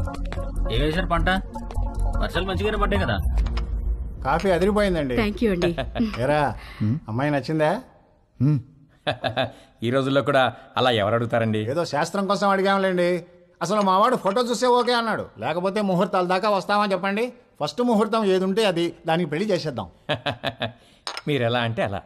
ఏ వేశారు పంట వర్షాలు మంచిగానే పడ్డాయి కదా కాఫీ అదిరిపోయిందండి థ్యాంక్ యూ అండి ఏరా అమ్మాయి నచ్చిందా ఈ రోజుల్లో కూడా అలా ఎవరు అడుగుతారండి ఏదో శాస్త్రం కోసం అడిగాంలేండి అసలు మావాడు ఫోటో చూస్తే ఓకే అన్నాడు లేకపోతే ముహూర్తాల దాకా వస్తామని చెప్పండి ఫస్ట్ ముహూర్తం ఏది ఉంటే అది దానికి పెళ్లి చేసేద్దాం మీరు ఎలా అంటే అలా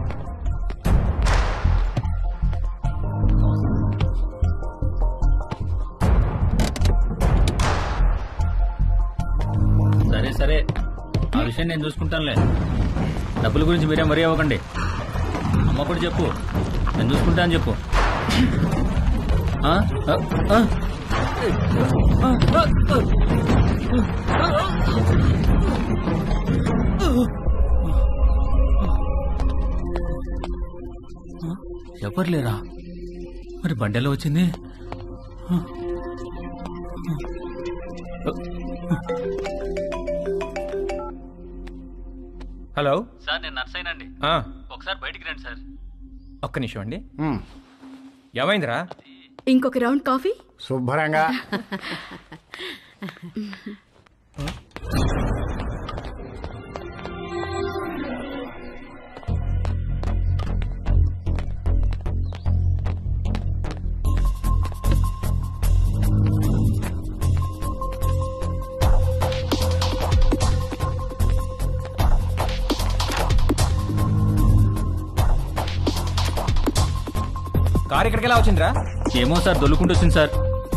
సరే సరే ఆ విషయం నేను చూసుకుంటానులే డబ్బుల గురించి మీరేం మరీ అవ్వకండి అమ్మ కూడా చెప్పు నేను చూసుకుంటా అని చెప్పు ఆ? ఆ? ఆ? ఎవరు లేరా మరి బండి ఎలా వచ్చింది హలో సార్ నేను నర్సైనండి ఆ, ఒకసారి బయటికి రండి సార్ ఒక్క నిమిషం అండి ఉమ్, ఏమైందిరా ఇంకొక రౌండ్ కాఫీ శుభ్రంగా కారు ఇక్కడికి ఎలా వచ్చిందిరా ఏమో సార్ దొల్లుకుంటూ వచ్చింది సార్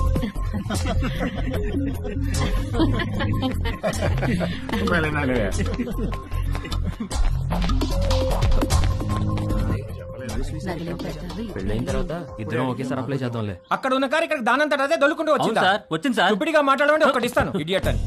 పెళ్ళైన తర్వాత ఇద్దరం ఒకేసారి అప్లై చేద్దాంలే అక్కడ ఉన్న కారు ఇక్కడికి దానంతట అదే దొల్లుకుంటూ అవును వచ్చిందా సార్ వచ్చింది సార్ తుప్పిడిగా మాట్లాడమంటే ఒకటి ఇస్తాను ఇడియట్ అని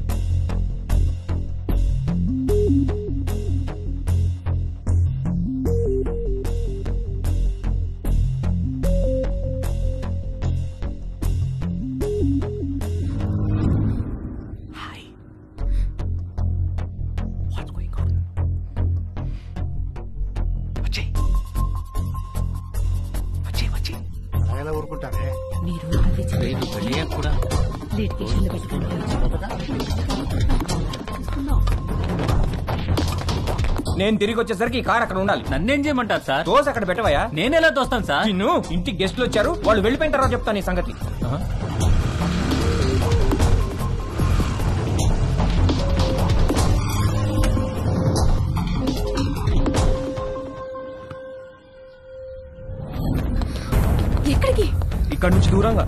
అలా ఎలా ఊరుకుంటారే మీరు అది లేదు, పెళ్ళి అయ్యాక కూడా లిటిగేషన్లో పెట్టుకోండి నేను తిరిగి వచ్చేసరికి ఈ కారు అక్కడ ఉండాలి నన్నేం చేయమంటారు సార్ దోశ అక్కడ పెట్టవయ్యా నేను ఎలా తోస్తాను సార్ నిన్ను ఇంటికి గెస్ట్లు వచ్చారు వాళ్ళు వెళ్ళిపోయిన తర్వాత చెప్తాను ఈ సంగతి ఎక్కడికి ఇక్కడ నుంచి దూరంగా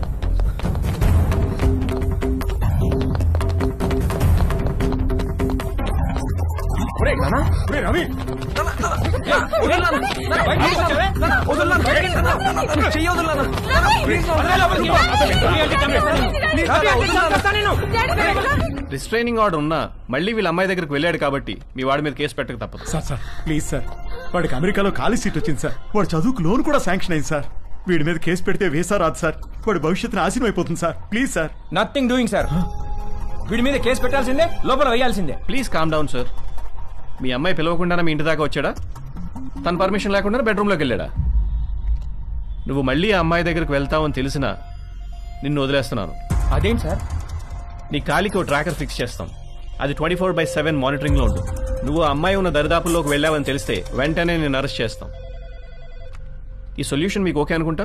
ఒరేయ్, నాన్న, ఒరేయ్, రవి. నాన్న, నాన్న, ఏయ్, వదిలు నాన్న. నాన్న, బయటికి వచ్చావే? నాన్న, వదిలు నాన్న, బయటికి నాన్న. నాన్న, చెయ్యి వదిలు నాన్న. నాన్న, ప్లీజ్ నాన్న, వదిలే లోపలికి. రవి అంటే చంపేస్తాను. రవి అంటే చంపేస్తాను నేను. రిస్ట్రైనింగ్ ఆర్డర్ ఉన్నా మళ్ళీ వీళ్ళ అమ్మాయి దగ్గరికి వెళ్ళాడు కాబట్టి మీ వాడి మీద కేసు పెట్టక తప్పదు సార్ సార్ ప్లీజ్ సార్ వాడికి అమెరికాలో ఖాళీ సీట్ వచ్చింది సార్ వాడు చదువుకు లోన్ కూడా శాంక్షన్ అయింది సార్ వీడి మీద కేసు పెడితే వేసా రాదు సార్ వాడి భవిష్యత్తు నాశనం అయిపోతుంది sir please sir nothing doing sir వీడి మీద కేసు పెట్టాల్సిందే లోపల వేయాల్సిందే ప్లీజ్ కామ్ డౌన్ సార్ మీ అమ్మాయి పిలవకుండానే మీ ఇంటి దాకా వచ్చాడా తన పర్మిషన్ లేకుండా బెడ్రూమ్లోకి వెళ్ళాడా నువ్వు మళ్ళీ ఆ అమ్మాయి దగ్గరికి వెళ్తావని తెలిసినా నిన్ను వదిలేస్తున్నాను అదేంటి సార్ నీ కాలికి ఓ ట్రాకర్ ఫిక్స్ చేస్తాం అది ట్వంటీ ఫోర్ బై సెవెన్ మానిటరింగ్లో ఉంటుంది నువ్వు ఆ అమ్మాయి ఉన్న దరిదాపుల్లోకి వెళ్ళావని తెలిస్తే వెంటనే నేను అరెస్ట్ చేస్తాం ఈ సొల్యూషన్ మీకు ఓకే అనుకుంటా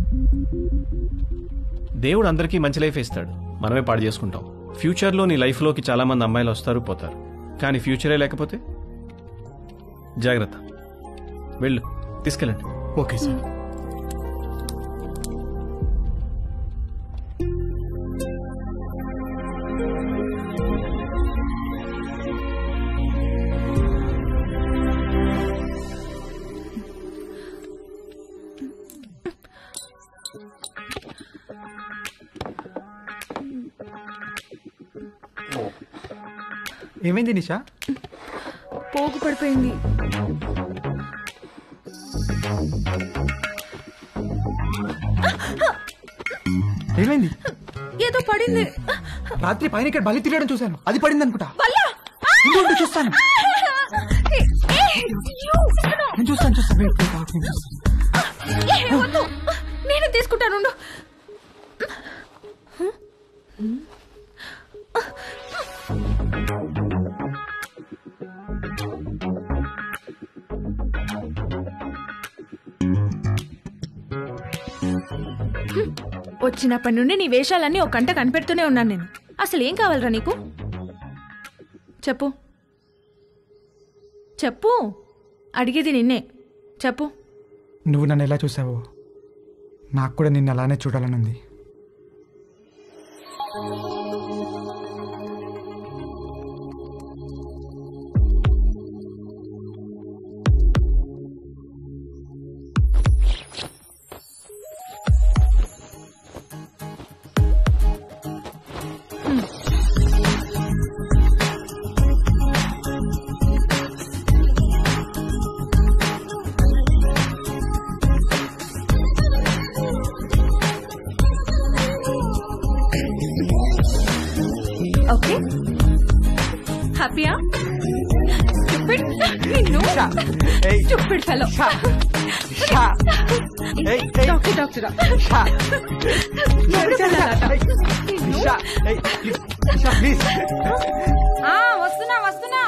దేవుడు అందరికీ మంచి లైఫ్ ఇస్తాడు మనమే పాడు చేసుకుంటాం ఫ్యూచర్లో నీ లైఫ్లోకి చాలా మంది అమ్మాయిలు వస్తారు పోతారు కానీ ఫ్యూచరే లేకపోతే జాగ్రత్త వెళ్ళు తీసుకెళ్ళండి ఓకే సార్ ఏమైంది నిషా పోగు పడిపోయింది ఏమైంది ఏదో పడింది రాత్రి పైన ఇక్కడ బలి తిరగడం చూశాను అది పడింది అనుకుంటా వల్ల ఉండు, ఉండు, చూస్తాను నేను చూస్తాను చూస్తాను wait, wait, wait, నేను చూస్తాను. వద్దు నేను తీసుకుంటాను ఉండు. వచ్చినప్పటి నుండి నీ వేషాలన్నీ ఒక కంట కనిపెడుతూనే ఉన్నాను నేను అసలు ఏం కావాలరా నీకు చెప్పు చెప్పు అడిగేది నిన్నే చెప్పు నువ్వు నన్ను ఎలా చూసావో నాకు కూడా నిన్ను అలానే చూడాలని ఉంది ఓకే హ్యాపీయా స్టూపిడ్ నిన్ను స్టూపిడ్ ఫెలో డాక్టర్ డాక్టర్ వస్తున్నా వస్తున్నా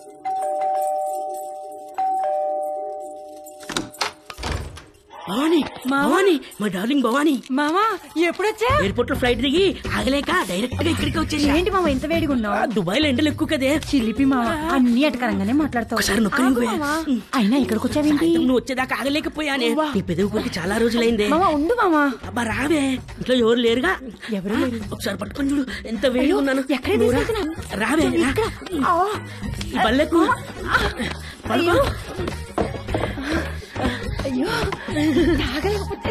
భవానీ భవానీ మా డార్లింగ్ భవానీ మామా ఎప్పుడొచ్చా ఎయిర్పోర్ట్ లో ఫ్లైట్ దిగి ఆగలేక డైరెక్ట్ గా ఇక్కడికి వచ్చేసి ఏంటి మామ ఇంత వేడిగా ఉన్నావు దుబాయ్ లో ఎండలు ఎక్కువ కదే చిలిపి మామ అన్ని అటకరంగానే మాట్లాడతావు ఒకసారి నొక్కని ఆగు మామ. అయినా ఇక్కడికి వచ్చావేంటి నువ్వు వచ్చేదాకా ఆగలేకపోయానే నీ పెదవి కొరికి చాలా రోజులైందే మామ ఉండు మామ అబ్బా రావే ఇంట్లో ఎవరు లేరుగా ఎవరు లేరు. ఒకసారి పట్టుకొని చూడు ఎంత వేడిగా ఉన్నాను ఎక్కడికి నువ్వు రా. తీసుకెళ్తున్నావు? రావే రా. ఈ బల్లెకు పడుకో. అయ్యో తాగలేకపోతే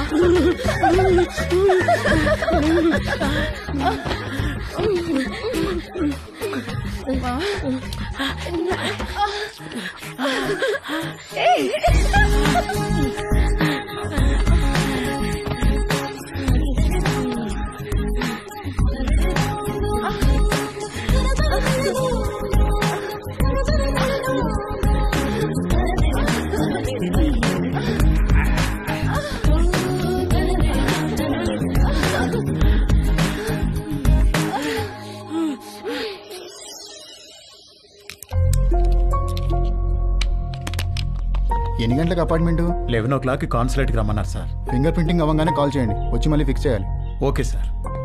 ఎన్ని గంటలకు అపార్ట్మెంట్ లెవెన్ ఓ క్లాక్కి కాన్సులేట్కి రమ్మన్నారు సార్ ఫింగర్ ప్రింటింగ్ అవ్వగానే కాల్ చేయండి వచ్చి మళ్ళీ ఫిక్స్ చేయాలి ఓకే సార్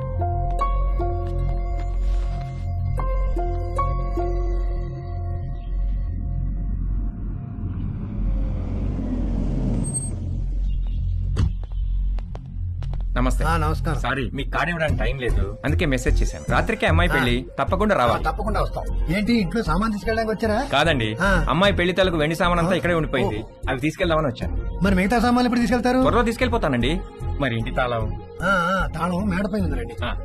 నమస్తే నమస్కారం సారీ మీకు కార్డు ఇవ్వడానికి టైం లేదు అందుకే మెసేజ్ చేశాను రాత్రికి అమ్మాయి పెళ్లి తప్పకుండా రావాలి తప్పకుండా వస్తాం ఏంటి ఇంట్లో సామాన్ తీసుకెళ్ళడానికి వచ్చారా కాదండి ఆ. అమ్మాయి పెళ్లి తలకు వెండి సామాన్ అంతా ఇక్కడే ఉండిపోయింది అవి తీసుకెళ్దామని వచ్చాను మరి మిగతా సామాన్లు ఎప్పుడు తీసుకెళ్తారు త్వరలో తీసుకెళ్లిపోతానండి మరి ఇంటి తాళం ఆ, ఆ, తాళం మేడపై ఉందండి ఆ.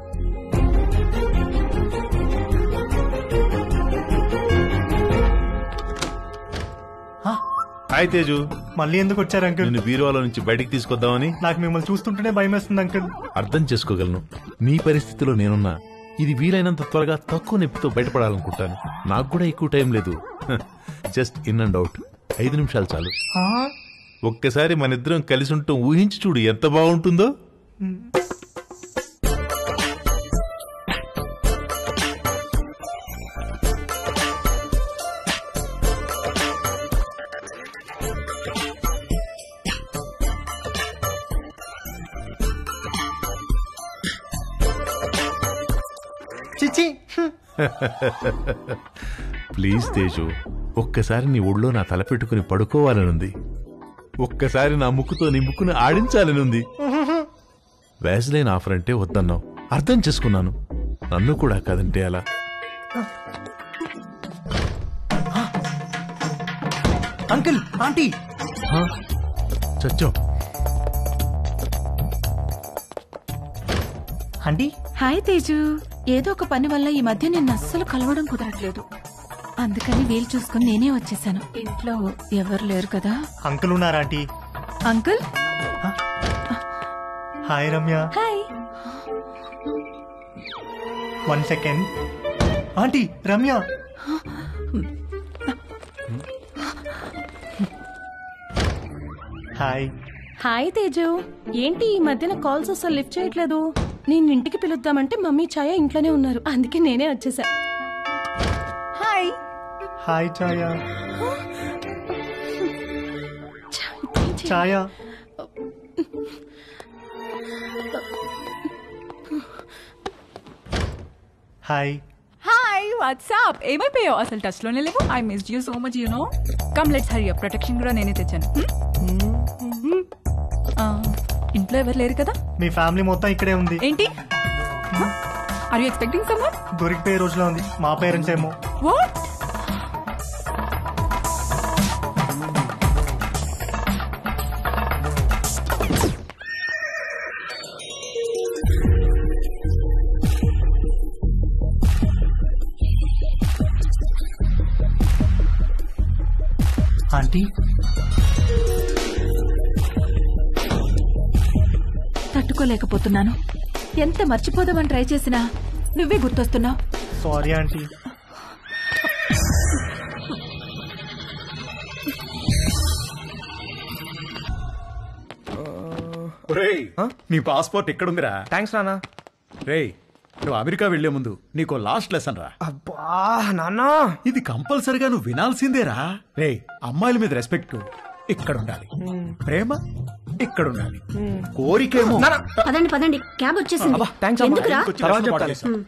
హాయ్ తేజు మళ్ళీ ఎందుకు వచ్చారు అంకుల్ నిన్ను బీరువాలో నుంచి బయటికి తీసుకొద్దామని నాకు మిమ్మల్ని చూస్తుంటేనే భయం వేస్తుంది అంకుల్ అర్థం చేసుకోగలను నీ పరిస్థితిలో నేనున్నా ఇది వీలైనంత త్వరగా తక్కువ నొప్పితో బయటపడాలనుకుంటాను నాకు కూడా ఎక్కువ టైం లేదు జస్ట్ ఇన్ అండ్ అవుట్ ఐదు నిమిషాలు చాలు ఒక్కసారి మన ఇద్దరం కలిసి ఉంటాం ఊహించి చూడు ఎంత బాగుంటుందో చిచ్చి ప్లీజ్ తేజు ఒక్కసారి నీ ఒళ్ళో నా తల పెట్టుకుని పడుకోవాలనుంది ఒక్కసారి నా ముక్కుతో నీ ముక్కును ఆడించాలనుంది వేసలేని ఆఫర్ అంటే వద్దన్నావు అర్థం చేసుకున్నాను నన్ను కూడా కాదంటే అలా అంకుల్ ఆంటీ చచ్చో ఆంటీ హాయ్ తేజు ఏదో ఒక పని వల్ల ఈ మధ్య నిన్ను అస్సలు కలవడం కుదరట్లేదు అందుకని వీలు చూసుకుని నేనే వచ్చేసాను ఇంట్లో ఎవరు లేరు కదా అంకుల్ ఉన్నారా aunty uncle hi Ramya hi one second aunty Ramya hi hi Teju ఏంటి ఈ మధ్యన కాల్స్ అసలు లిఫ్ట్ చేయట్లేదు నేను ఇంటికి పిలుద్దామంటే మమ్మీ ఛాయ ఇంట్లోనే ఉన్నారు అందుకే నేనే వచ్చేసా hi hi Chaya Chaya hi hi WhatsApp ఏమైపోయావు అసలు టచ్ లోనే లేవు I miss you so much you know come let's hurry protection కూడా నేనే తెచ్చాను Hmm? ఆ, ఇంట్లో ఎవరు లేరు కదా మీ ఫ్యామిలీ మొత్తం ఇక్కడే ఉంది ఏంటి ఆర్ యూ ఎక్స్పెక్టింగ్ సమ్మర్ దొరికిపోయే రోజులో ఉంది మా పేరెంట్స్ ఏమో వాట్ ఆంటీ తట్టుకోలేకపోతున్నాను ఎంత మర్చిపోదామని ట్రై చేసినా నువ్వే గుర్తొస్తున్నావు సారీ ఆంటీ ఒరేయ్ నీ పాస్పోర్ట్ ఎక్కడుందిరా థ్యాంక్స్ నానా రేయ్ నువ్వు అమెరికా వెళ్లే ముందు నీకు లాస్ట్ లెసన్ రా అబ్బా నాన్నా ఇది కంపల్సరిగా నువ్వు వినాల్సిందేరా రేయ్ అమ్మాయిల మీద రెస్పెక్ట్ ఇక్కడ ఉండాలి ప్రేమ ఇక్కడ ఉండాలి కోరికేమో పదండి పదండి క్యాబ్ వచ్చేసింది అబ్బా, థాంక్స్ అమ్మా. ఎందుకురా ఇంటికి వచ్చి తర్వాత చెప్తాను. ఉమ్.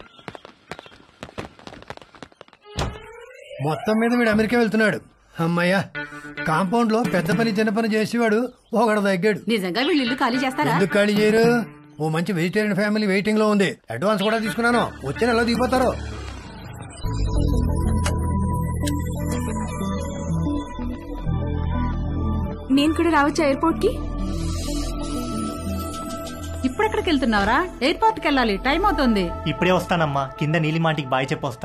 మొత్తం మీద వీడు అమెరికా వెళ్తున్నాడు అమ్మయ్యా కాంపౌండ్ లో పెద్ద పని చిన్న పని చేసేవాడు ఒకడు తగ్గాడు నిజంగా వీళ్ళు ఇల్లు ఖాళీ చేస్తారా ఎందుకు ఖాళీ చేయరు ఓ మంచి వెజిటేరియన్ ఫ్యామిలీ వెయిటింగ్ లో ఉంది అడ్వాన్స్ కూడా తీసుకున్నాను వచ్చే నెలలో దిగిపోతారు నేను కూడా రావచ్చా ఎయిర్పోర్ట్ కి ఇప్పుడెక్కడికి వెళ్తున్నావురా ఎయిర్పోర్ట్ కి వెళ్ళాలి టైం అవుతుంది ఇప్పుడే వస్తానమ్మా కింద నీలిమాంటికి బాయ్ చెప్పొస్తా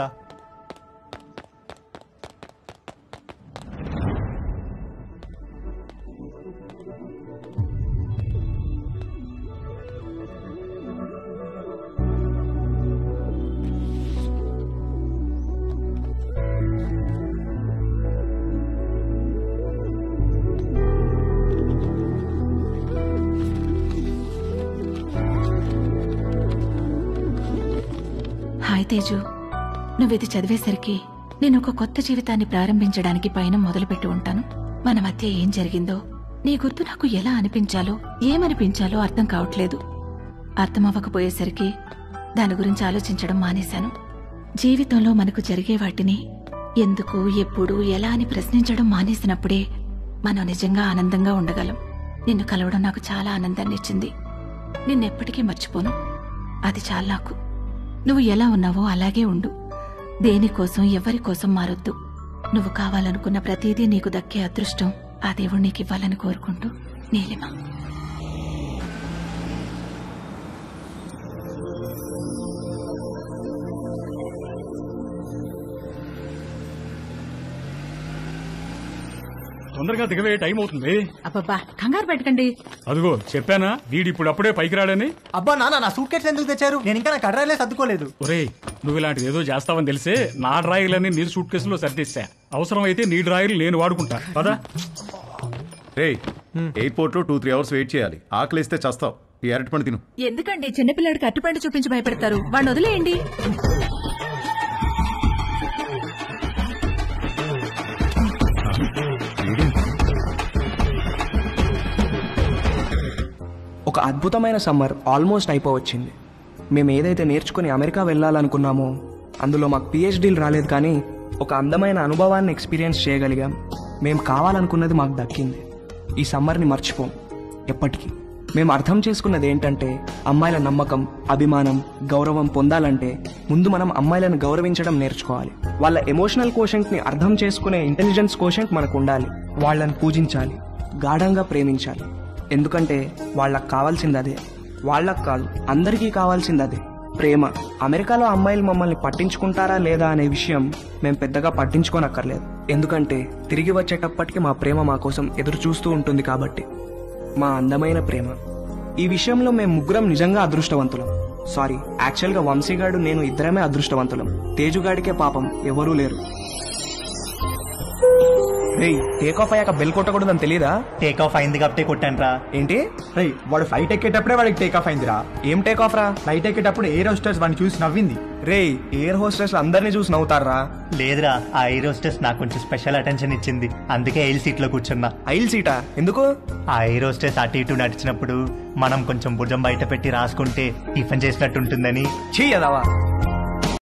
హాయ్ తేజు నువ్విది చదివేసరికి నేను ఒక కొత్త జీవితాన్ని ప్రారంభించడానికి పైన మొదలుపెట్టి ఉంటాను మన మధ్య ఏం జరిగిందో నీ గుర్తు నాకు ఎలా అనిపించాలో ఏమనిపించాలో అర్థం కావట్లేదు అర్థమవ్వకపోయేసరికి దాని గురించి ఆలోచించడం మానేశాను జీవితంలో మనకు జరిగే వాటిని ఎందుకు ఎప్పుడు ఎలా అని ప్రశ్నించడం మానేసినప్పుడే మనం నిజంగా ఆనందంగా ఉండగలం నిన్ను కలవడం నాకు చాలా ఆనందాన్ని ఇచ్చింది నిన్నెప్పటికీ మర్చిపోను అది చాలు నాకు నువ్వు ఎలా ఉన్నావో అలాగే ఉండు దేనికోసం ఎవరి కోసం మారొద్దు నువ్వు కావాలనుకున్న ప్రతిదీ నీకు దక్కే అదృష్టం ఆ దేవుడు నీకు ఇవ్వాలని కోరుకుంటూ నీలిమ తొందరగా దిగవే టైం అవుతుంది అబ్బబ్బా కంగారు పెట్టకండి అదిగో చెప్పానా వీడు ఇప్పుడు అప్పుడే పైకి రాడని అబ్బా నాన్న నా సూట్ కేసు ఎందుకు తెచ్చారు నేను ఇంకా నా కడ్రాలే సర్దుకోలేదు ఒరేయ్ నువ్వు ఇలాంటిది ఏదో చేస్తావని తెలిసే నా డ్రాయిలన్నీ నీ సూట్ కేసులో సర్దిస్తా అవసరం అయితే నీ డ్రాయిలు నేను వాడుకుంటా పదా రే ఎయిర్పోర్ట్ లో టూ త్రీ అవర్స్ వెయిట్ చేయాలి ఆకలిస్తే చస్తావు ఈ అరటి పండు తిను ఎందుకండి చిన్నపిల్లాడికి అట్టుపండు చూపించి భయపెడతారు వాడిని వదిలేయండి ఒక అద్భుతమైన సమ్మర్ ఆల్మోస్ట్ అయిపోవచ్చింది మేము ఏదైతే నేర్చుకుని అమెరికా వెళ్ళాలనుకున్నామో అందులో మాకు పిహెచ్డీలు రాలేదు కానీ ఒక అందమైన అనుభవాన్ని ఎక్స్పీరియన్స్ చేయగలిగాం మేము కావాలనుకున్నది మాకు దక్కింది ఈ సమ్మర్ని మర్చిపోం ఎప్పటికీ మేము అర్థం చేసుకున్నది ఏంటంటే అమ్మాయిల నమ్మకం అభిమానం గౌరవం పొందాలంటే ముందు మనం అమ్మాయిలను గౌరవించడం నేర్చుకోవాలి వాళ్ళ ఎమోషనల్ కోషెంట్ని అర్థం చేసుకునే ఇంటెలిజెన్స్ కోషెంట్ మనకు ఉండాలి వాళ్ళని పూజించాలి గాఢంగా ప్రేమించాలి ఎందుకంటే వాళ్ళకి కావాల్సింది అదే వాళ్ళకి కాదు అందరికీ కావాల్సింది అదే ప్రేమ అమెరికాలో అమ్మాయిలు మమ్మల్ని పట్టించుకుంటారా లేదా అనే విషయం మేము పెద్దగా పట్టించుకోనక్కర్లేదు ఎందుకంటే తిరిగి వచ్చేటప్పటికి మా ప్రేమ మా కోసం ఎదురు చూస్తూ ఉంటుంది కాబట్టి మా అందమైన ప్రేమ ఈ విషయంలో మేము ముగ్గురం నిజంగా అదృష్టవంతులం సారీ యాక్చువల్గా వంశీగాడు నేను ఇద్దరమే అదృష్టవంతులం తేజుగాడికే పాపం ఎవరూ లేరు రేయ్ టేక్ ఆఫ్ అయ్యాక బెల్ కొట్టకూడదని తెలియదా టేక్ ఆఫ్ అయింది కాబట్టి కొట్టాను రా ఏంటి రేయ్ వాడు ఫ్లైట్ ఎక్కేటప్పుడే వాడికి టేక్ ఆఫ్ అయిందిరా ఏం టేక్ ఆఫ్ రా ఫ్లైట్ ఎక్కేటప్పుడు ఎయిర్ హోస్టర్స్ వాడిని చూసి నవ్వింది రేయ్ ఎయిర్ హోస్టెస్ అందరినీ చూసి నవ్వుతారా లేదురా ఆ ఎయిర్ హోస్టెస్ నాకు కొంచెం స్పెషల్ అటెన్షన్ ఇచ్చింది అందుకే ఎయిల్ సీట్ లో కూర్చున్నా ఐల్ సీటా ఎందుకు ఆ ఎయిర్ హోస్టెస్ అటు ఇటు నడిచినప్పుడు మనం కొంచెం భుజం బయట పెట్టి రాసుకుంటే టిఫిన్ చేసినట్టు ఉంటుందని చెయ్యదావా